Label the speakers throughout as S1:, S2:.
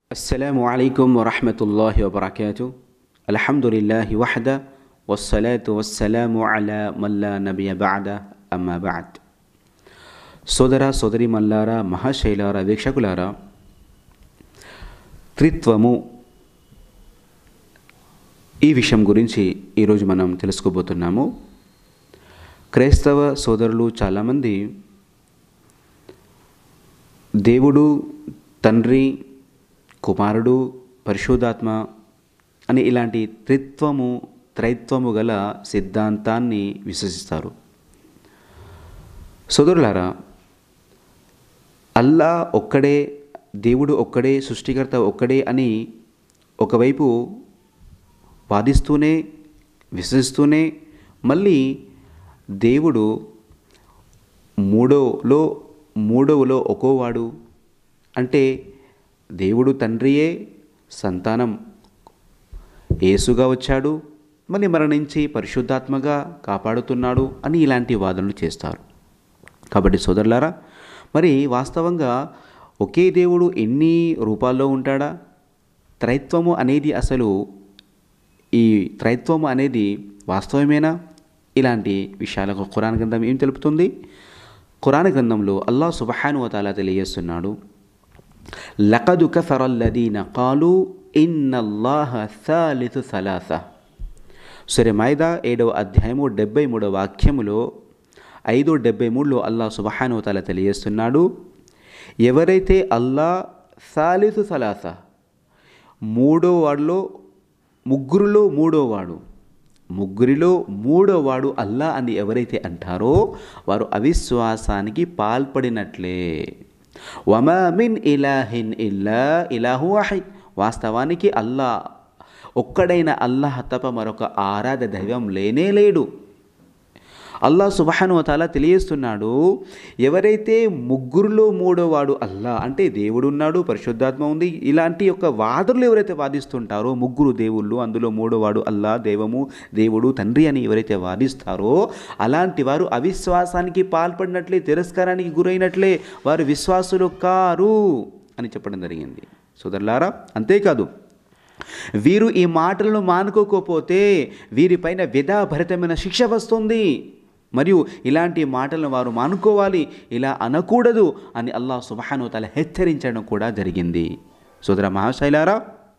S1: السلام عليكم ورحمة الله وبركاته الحمد لله وحده والصلاة والسلام على من لا نبي بعد أما بعد సోదర సోదరి మల్లారా మహాశైలారా వీక్షకులారా త్రిత్వము ఈ విషయం గురించి ఈరోజు మనం తెలుసుకోబోతున్నాము క్రైస్తవ సోదరులు చాలామంది దేవుడు తండ్రి కుమారుడు పరిశుద్ధాత్మ అని ఇలాంటి త్రిత్వము త్రైత్వము గల సిద్ధాంతాన్ని విశ్వసిస్తారు సోదరులారా అల్లా ఒక్కడే దేవుడు ఒక్కడే సృష్టికర్త ఒక్కడే అని ఒకవైపు వాదిస్తూనే విశ్వసిస్తూనే మళ్ళీ దేవుడు మూడోలో మూడవలో ఒకోవాడు అంటే దేవుడు తండ్రియే సంతానం యేసుగా వచ్చాడు మళ్ళీ మరణించి పరిశుద్ధాత్మగా కాపాడుతున్నాడు అని ఇలాంటి వాదనలు చేస్తారు కాబట్టి సోదరులారా మరి వాస్తవంగా ఒకే దేవుడు ఎన్ని రూపాల్లో ఉంటాడా త్రైత్వము అనేది అసలు ఈ త్రైత్వము అనేది వాస్తవమేనా ఇలాంటి విషయాలకు ఖురాన్ గ్రంథం ఏం తెలుపుతుంది ఖురాన్ గ్రంథంలో అల్లా సుబహాను వతాలా తెలియజేస్తున్నాడు లకదు కఫరల్లదీన కాలు ఇన్నల్లాహ సాలిసు సలాస సరే మైదా ఏడవ అధ్యాయము డెబ్బై మూడవ వాక్యములో ఐదు డెబ్బై మూడులో అల్లా సుబహాను తల తెలియజేస్తున్నాడు ఎవరైతే అల్లా సాలిసు సలాస మూడో వాడిలో ముగ్గురులో మూడో వాడు ముగ్గురిలో మూడో వాడు అల్లా అని ఎవరైతే అంటారో వారు అవిశ్వాసానికి పాల్పడినట్లే వమా మిన్ ఇలాహిన్ ఇల్లా ఇలాహు వాహిద్ వాస్తవానికి అల్లా ఒక్కడైన అల్లాహ్ తప్ప మరొక ఆరాధ దైవం లేనే లేడు అల్లా సుబహాను తాలా తెలియజేస్తున్నాడు ఎవరైతే ముగ్గురులో మూడోవాడు అల్లా అంటే దేవుడు ఉన్నాడు పరిశుద్ధాత్మ ఉంది ఇలాంటి యొక్క వాదులు ఎవరైతే వాదిస్తుంటారో ముగ్గురు దేవుళ్ళు అందులో మూడోవాడు అల్లా దేవము దేవుడు తండ్రి అని ఎవరైతే వాదిస్తారో అలాంటి వారు అవిశ్వాసానికి పాల్పడినట్లే తిరస్కారానికి గురైనట్లే వారు విశ్వాసులు కారు అని చెప్పడం జరిగింది సోదరులారా అంతేకాదు వీరు ఈ మాటలను మానుకోకపోతే వీరిపైన విధాభరితమైన శిక్ష వస్తుంది మరియు ఇలాంటి మాటలను వారు మానుకోవాలి ఇలా అనకూడదు అని అల్లాహ్ సుబహాను తల హెచ్చరించడం కూడా జరిగింది సోదర మహాశైలారా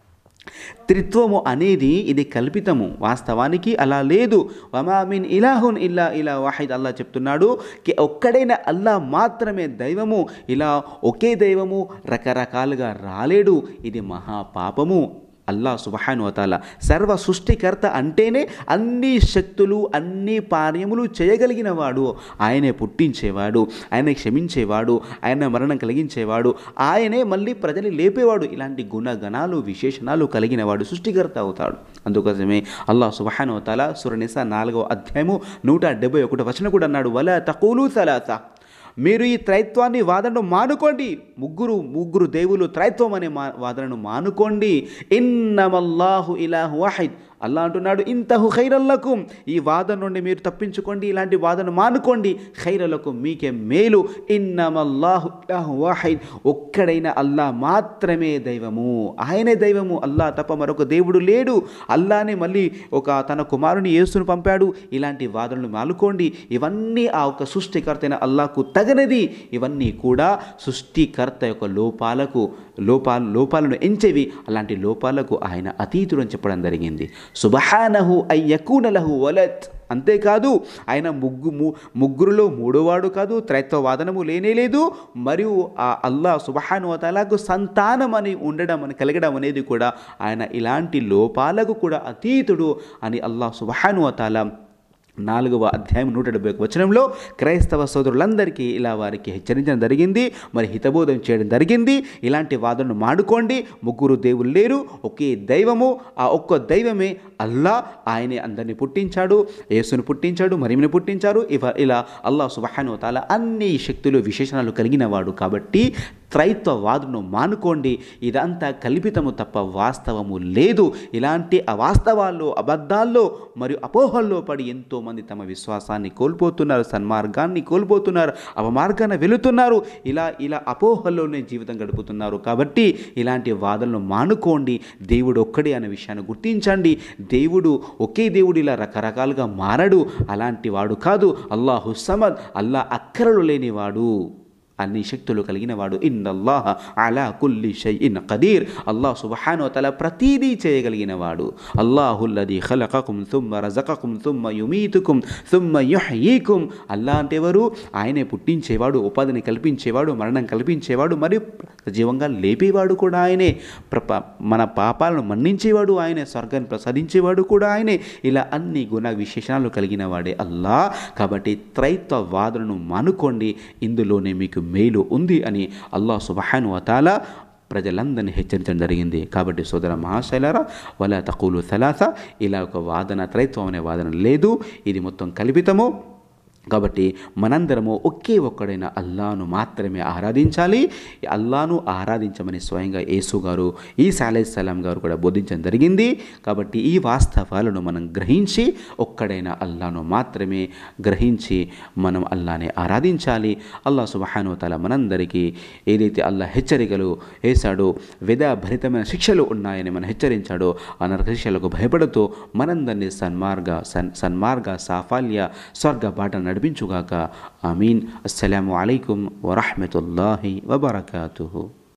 S1: త్రిత్వము అనేది ఇది కల్పితము వాస్తవానికి అలా లేదు వమామిన్ ఇలాహున్ ఇల్లా ఇలా వాహిద్ అల్లా చెప్తున్నాడు కి ఒక్కడైన అల్లా మాత్రమే దైవము ఇలా ఒకే దైవము రకరకాలుగా రాలేడు ఇది మహాపాపము అల్లా సుబహాను వతాల సర్వ సృష్టికర్త అంటేనే అన్ని శక్తులు అన్ని పార్యములు చేయగలిగిన వాడు ఆయనే పుట్టించేవాడు ఆయన క్షమించేవాడు ఆయన మరణం కలిగించేవాడు ఆయనే మళ్ళీ ప్రజలు లేపేవాడు ఇలాంటి గుణగణాలు విశేషణాలు కలిగిన వాడు సృష్టికర్త అవుతాడు అందుకోసమే అల్లా సుబహాను వతాల సురనిస నాలుగవ అధ్యాయము నూట డెబ్బై ఒకటి వచనం కూడా అన్నాడు వల తకూలు సలాస మీరు ఈ త్రైత్వాన్ని వాదనను మానుకోండి ముగ్గురు ముగ్గురు దేవులు త్రైత్వం అనే మా వాదనను మానుకోండి ఇన్నమల్లాహు ఇలాహు వాహిద్ అల్లా అంటున్నాడు ఇంతహు ఖైరల్లకు ఈ వాదన నుండి మీరు తప్పించుకోండి ఇలాంటి వాదన మానుకోండి ఖైరలకు మీకే మేలు ఇన్నమల్లాహు ఇలాహు వాహిద్ ఒక్కడైన అల్లా మాత్రమే దైవము ఆయనే దైవము అల్లా తప్ప మరొక దేవుడు లేడు అల్లానే మళ్ళీ ఒక తన కుమారుని యేసును పంపాడు ఇలాంటి వాదనలు మానుకోండి ఇవన్నీ ఆ ఒక సృష్టికర్తైన అల్లాకు తగనది ఇవన్నీ కూడా సృష్టికర్త యొక్క లోపాలకు లోపాలు లోపాలను ఎంచేవి అలాంటి లోపాలకు ఆయన అతీతుడు అని చెప్పడం జరిగింది సుబహానహు అయ్యకూనలహు వలత్ అంతేకాదు ఆయన ముగ్గు ముగ్గురులో మూడోవాడు కాదు త్రైత్వవాదనము లేనే లేదు మరియు ఆ అల్లా సుబహాను వతాలకు సంతానం అని ఉండడం అని కలగడం అనేది కూడా ఆయన ఇలాంటి లోపాలకు కూడా అతీతుడు అని అల్లా సుబహాను వతాల నాలుగవ అధ్యాయం నూట డెబ్బై ఒక వచనంలో క్రైస్తవ సోదరులందరికీ ఇలా వారికి హెచ్చరించడం జరిగింది మరి హితబోధం చేయడం జరిగింది ఇలాంటి వాదనను మాడుకోండి ముగ్గురు దేవులు లేరు ఒకే దైవము ఆ ఒక్క దైవమే అల్లా ఆయనే అందరిని పుట్టించాడు యేసును పుట్టించాడు మరిమిని పుట్టించారు ఇవ ఇలా అల్లా సుబహాను తాల అన్ని శక్తులు విశేషణాలు కలిగిన వాడు కాబట్టి త్రైత్వవాదును మానుకోండి ఇదంతా కల్పితము తప్ప వాస్తవము లేదు ఇలాంటి అవాస్తవాల్లో అబద్ధాల్లో మరియు అపోహల్లో పడి ఎంతోమంది తమ విశ్వాసాన్ని కోల్పోతున్నారు సన్మార్గాన్ని కోల్పోతున్నారు అవమార్గాన వెళుతున్నారు ఇలా ఇలా అపోహల్లోనే జీవితం గడుపుతున్నారు కాబట్టి ఇలాంటి వాదనలు మానుకోండి దేవుడు ఒక్కడే అనే విషయాన్ని గుర్తించండి దేవుడు ఒకే దేవుడు ఇలా రకరకాలుగా మారడు అలాంటి వాడు కాదు అల్లాహు సమద్ అల్లా అక్కరలు లేనివాడు అన్ని శక్తులు కలిగిన వాడు ఇన్నల్లాహ అలా కుల్లి షైఇన్ కదీర్ అల్లాహ్ సుబ్హాను తల ప్రతీదీ చేయగలిగిన వాడు అల్లాహుల్లది ఖలకకుం థుమ్మ రజకకుం థుమ్మ యుమీతుకుం థుమ్మ యుహయీకుం అల్లా అంటే ఎవరు ఆయనే పుట్టించేవాడు ఉపాధిని కల్పించేవాడు మరణం కల్పించేవాడు మరియు సజీవంగా లేపేవాడు కూడా ఆయనే ప్రప మన పాపాలను మన్నించేవాడు ఆయనే స్వర్గాన్ని ప్రసాదించేవాడు కూడా ఆయనే ఇలా అన్ని గుణ విశేషణాలు కలిగిన వాడే అల్లా కాబట్టి త్రైత్వ వాదనను మానుకోండి ఇందులోనే మీకు మేలు ఉంది అని అల్లాహ్ సుబహాను వతాల ప్రజలందరినీ హెచ్చరించడం జరిగింది కాబట్టి సోదర మహాశైలరా వల తకులు సలాస ఇలా ఒక వాదన త్రైత్వం అనే వాదన లేదు ఇది మొత్తం కల్పితము కాబట్టి మనందరము ఒకే ఒక్కడైన అల్లాను మాత్రమే ఆరాధించాలి అల్లాను ఆరాధించమని స్వయంగా యేసు గారు ఈ సాలే సలాం గారు కూడా బోధించడం జరిగింది కాబట్టి ఈ వాస్తవాలను మనం గ్రహించి ఒక్కడైన అల్లాను మాత్రమే గ్రహించి మనం అల్లానే ఆరాధించాలి అల్లా సుబహాను తల మనందరికీ ఏదైతే అల్లా హెచ్చరికలు వేశాడో విధాభరితమైన శిక్షలు ఉన్నాయని మనం హెచ్చరించాడో ఆ నరక శిక్షలకు భయపడుతూ మనందరినీ సన్మార్గ సన్ సన్మార్గ సాఫల్య స్వర్గ బాట నడిపించుగాక ఆమీన్ అస్సలాము అలైకుం వరహమతుల్లాహి వబర్కాతుహు